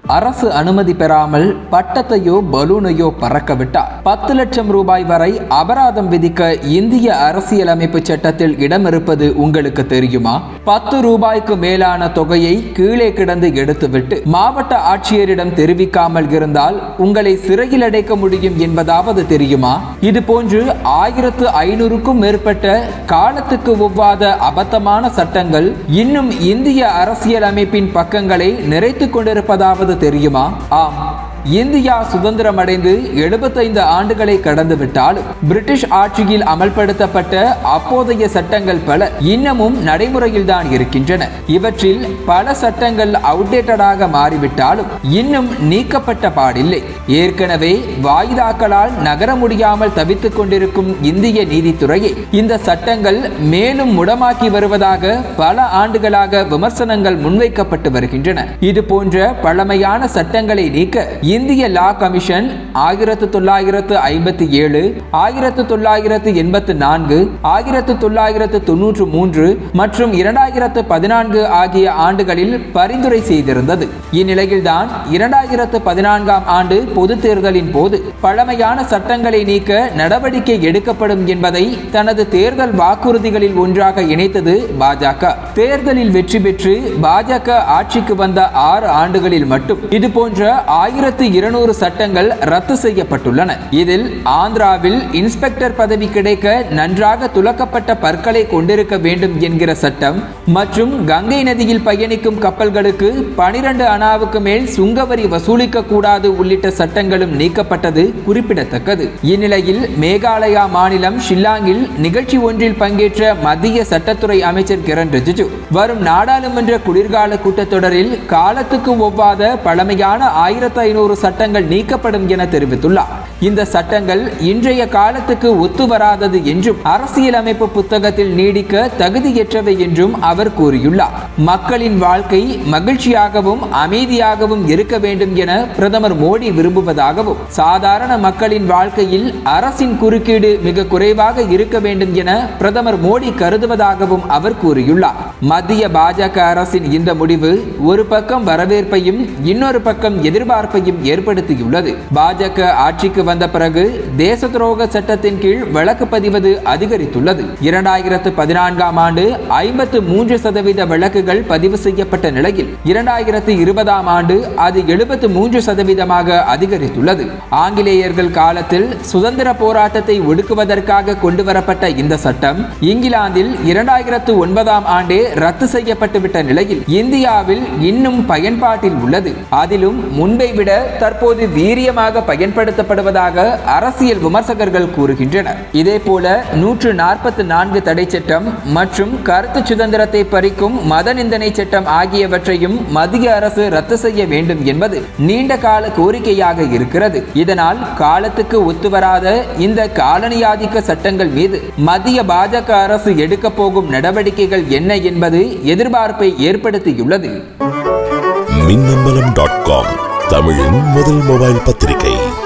அரசு அனுமதி பெறாமல் பட்டத்தையோ பலூனையோ பறக்கவிட்டால் பத்து லட்சம் ரூபாய் வரை அபராதம் விதிக்க இந்திய அரசியலமைப்பு சட்டத்தில் இடம் இருப்பது உங்களுக்கு தெரியுமா பத்து ரூபாய்க்கு மேலான தொகையை கீழே கிடந்து எடுத்துவிட்டு மாவட்ட ஆட்சியரிடம் தெரிவிக்காமல் இருந்தால் உங்களை சிறையில் அடைக்க முடியும் என்பதாவது தெரியுமா இது போன்று ஆயிரத்து ஐநூறுக்கும் மேற்பட்ட காலத்துக்கு ஒவ்வாத அபத்தமான சட்டங்கள் இன்னும் இந்திய அரசியலமைப்பின் பக்கங்களை நிறைத்துக் கொண்டிருப்பதாவது தெரியுமா ஆம் இந்தியா சுதந்திரம் அடைந்து எழுபத்தைந்து ஆண்டுகளை கடந்து விட்டாலும் பிரிட்டிஷ் ஆட்சியில் அமல்படுத்தப்பட்ட அப்போதைய சட்டங்கள் பல இன்னமும் நடைமுறையில் தான் இருக்கின்றன இவற்றில் பல சட்டங்கள் அவுடேட்டடாக மாறிவிட்டாலும் இன்னும் நீக்கப்பட்ட பாடில்லை ஏற்கனவே வாய்தாக்களால் நகர முடியாமல் தவித்துக் கொண்டிருக்கும் இந்திய நீதித்துறையை இந்த சட்டங்கள் மேலும் முடமாக்கி வருவதாக பல ஆண்டுகளாக விமர்சனங்கள் முன்வைக்கப்பட்டு வருகின்றன இது போன்ற பழமையான சட்டங்களை நீக்க இந்திய லா கமிஷன் ஆயிரத்து தொள்ளாயிரத்து ஐம்பத்தி ஏழு ஆயிரத்து தொள்ளாயிரத்து எண்பத்து நான்கு ஆயிரத்து தொள்ளாயிரத்து தொன்னூற்று மூன்று மற்றும் இரண்டாயிரத்து பதினான்கு ஆகிய ஆண்டுகளில் பரிந்துரை செய்திருந்தது இந்நிலையில்தான் இரண்டாயிரத்து பதினான்காம் ஆண்டு பொது தேர்தலின் போது பழமையான சட்டங்களை நீக்க நடவடிக்கை எடுக்கப்படும் என்பதை தனது தேர்தல் வாக்குறுதிகளில் ஒன்றாக இணைத்தது பாஜக தேர்தலில் வெற்றி பெற்று பாஜக ஆட்சிக்கு வந்த ஆறு ஆண்டுகளில் மட்டும் இது போன்ற ஆயிரத்து இருநூறு சட்டங்கள் ரத்து செய்யப்பட்டுள்ளன இதில் ஆந்திராவில் இன்ஸ்பெக்டர் பதவி கிடைக்க நன்றாக துலக்கப்பட்ட பற்களை கொண்டிருக்க வேண்டும் என்கிற சட்டம் மற்றும் கங்கை நதியில் பயணிக்கும் கப்பல்களுக்கு பனிரெண்டு அணாவுக்கு மேல் சுங்கவரி வசூலிக்க கூடாது உள்ளிட்ட சட்டங்களும் நீக்கப்பட்டது குறிப்பிடத்தக்கது இந்நிலையில் மேகாலயா மாநிலம் ஷில்லாங்கில் நிகழ்ச்சி ஒன்றில் பங்கேற்ற மத்திய சட்டத்துறை அமைச்சர் கிரண் ரிஜிஜு வரும் நாடாளுமன்ற குளிர்கால கூட்டத்தொடரில் காலத்துக்கு ஒவ்வாத பழமையான ஆயிரத்து ஐநூறு சட்டங்கள் நீக்கப்படும் என தெரிவித்துள்ளார் இந்த சட்டங்கள் இன்றைய காலத்துக்கு ஒத்து வராதது என்றும் அரசியலமைப்பு புத்தகத்தில் நீடிக்க தகுதியற்றவை என்றும் அவர் கூறியுள்ளார் மக்களின் வாழ்க்கை மகிழ்ச்சியாகவும் அமைதியாகவும் இருக்க வேண்டும் என பிரதமர் மோடி விரும்புவதாகவும் சாதாரண மக்களின் வாழ்க்கையில் அரசின் குறுக்கீடு மிக குறைவாக இருக்க வேண்டும் என பிரதமர் மோடி கருதுவதாகவும் அவர் கூறியுள்ளார் மத்திய பாஜக அரசின் இந்த முடிவு ஒரு பக்கம் வரவேற்பையும் இன்னொரு பக்கம் எதிர்பார்ப்பையும் ஏற்படுத்தியுள்ளது பாஜக ஆட்சிக்கு வந்த பிறகு தேச துரோக சட்டத்தின் கீழ் வழக்கு பதிவது அதிகரித்துள்ளது இரண்டாயிரத்து பதினான்காம் ஆண்டு ஐம்பத்து மூன்று சதவீத வழக்குகள் பதிவு செய்யப்பட்ட நிலையில் இரண்டாயிரத்து இருபதாம் ஆண்டு அது எழுபத்து மூன்று சதவீதமாக அதிகரித்துள்ளது ஆங்கிலேயர்கள் காலத்தில் சுதந்திர போராட்டத்தை ஒடுக்குவதற்காக கொண்டு வரப்பட்ட இந்த சட்டம் இங்கிலாந்தில் இரண்டாயிரத்து ஒன்பதாம் ஆண்டே ரத்து செய்யப்பட்டுவிட்ட நிலையில் இந்தியாவில் இன்னும் பயன்பாட்டில் உள்ளது அதிலும் முன்பை விட தற்போது வீரியமாக பயன்படுத்தப்படுவதாக அரசியல் விமர்சகர்கள் கூறுகின்றனர் இதே போல நூற்று நாற்பத்தி நான்கு தடை சட்டம் மற்றும் கருத்து சுதந்திரத்தை பறிக்கும் மத நிந்தனை சட்டம் ஆகியவற்றையும் மத்திய அரசு ரத்து செய்ய வேண்டும் என்பது நீண்ட கால கோரிக்கையாக இருக்கிறது இதனால் காலத்துக்கு ஒத்துவராத இந்த காலனியாதிக்க சட்டங்கள் மீது மத்திய பாஜக அரசு எடுக்க போகும் நடவடிக்கைகள் என்ன என்பது எதிர்பார்ப்பை ஏற்படுத்தியுள்ளது மின்னம்பலம் டாட் காம் தமிழின் முதல் மொபைல் பத்திரிகை